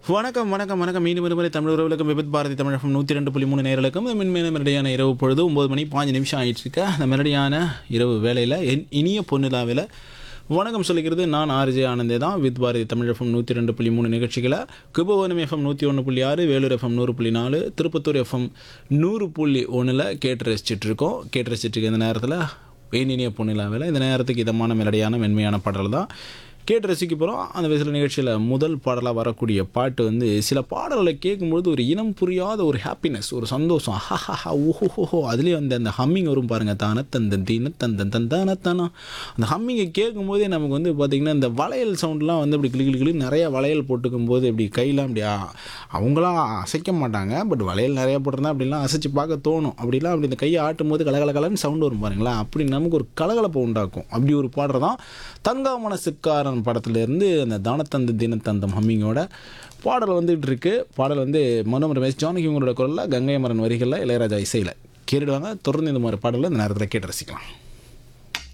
வணக்கம் வணக்கம் வணக்கம் மீண்டும் ஒருமுறை தமிழ் உறவுகளுக்கும் விபத் பாரதி தமிழகம் நூற்றி ரெண்டு புள்ளி மூணு நேரலுக்கும் மென்மேன மெரடியான இரவு பொழுது ஒம்பது மணி பாஞ்சு நிமிஷம் ஆயிட்டு இருக்கு அந்த மெரடியான இரவு வேலையில் என் இனிய பொன்னிலாவில் வணக்கம் சொல்லிக்கிறது நான் ஆர்ஜே ஆனந்தே தான் வித் பாரதி தமிழ் எஃப்எம் நூற்றி ரெண்டு புள்ளி மூணு நிகழ்ச்சிகளை குபவனம் எஃப்எம் நூற்றி ஒன்று புள்ளி ஆறு வேலூர் எஃப்எம் நூறு புள்ளி நாலு திருப்பத்தூர் எஃப்எம் நூறு புள்ளி ஒன்றில் கேட்டு ரசிச்சிட்டு இருக்கோம் கேட்டு ரசிச்சிட்டு இருக்க இந்த நேரத்தில் வேணினிய பொன்னிலாவில் இந்த நேரத்துக்கு இதமான மெலடியான மென்மையான பாடல் தான் கேட்டு ரசிக்க போகிறோம் அந்த வயசில் நிகழ்ச்சியில் முதல் பாடலாக வரக்கூடிய பாட்டு வந்து சில பாடல்களை கேட்கும்பொழுது ஒரு இனம் புரியாத ஒரு ஹாப்பினஸ் ஒரு சந்தோஷம் ஹஹஹா ஓஹோஹோ அதுலேயும் அந்த அந்த ஹம்மிங் வரும் பாருங்கள் தான தந்தன் தீன தந்தன் தந்தான தானா அந்த ஹம்மிங்கை கேட்கும்போதே நமக்கு வந்து பார்த்திங்கன்னா இந்த வளையல் சவுண்ட்லாம் வந்து இப்படி கிளி கிளி கிளி நிறைய வளையல் போட்டுக்கும் போது இப்படி கையெல்லாம் அப்படி ஆ, அவங்களாம் அசைக்க மாட்டாங்க பட் வளையல் நிறைய போட்டிருந்தா அப்படிலாம் அசைச்சு பார்க்க தோணும் அப்படிலாம் அப்படி இந்த கையை ஆட்டும் போது கலகலகலன்னு சவுண்ட் வரும் பாருங்களா அப்படி நமக்கு ஒரு கலகலப்பை உண்டாக்கும் அப்படி ஒரு பாடுறது தான் தங்கா மனசுக்காரன் படத்துலேருந்து அந்த தானத்தந்த தினத்தந்தம் ஹம்மிங்கோட பாடல் வந்துகிட்டு இருக்கு பாடல் வந்து மனோமர ரமேஷ் ஜானகி உங்களோட குரலில் கங்கை மரன் வரிகளில் இளையராஜா இசையில் கேட்டுடுவாங்க தொடர்ந்து இந்த மாதிரி பாடலை இந்த நேரத்தில் கேட்டு ரசிக்கலாம்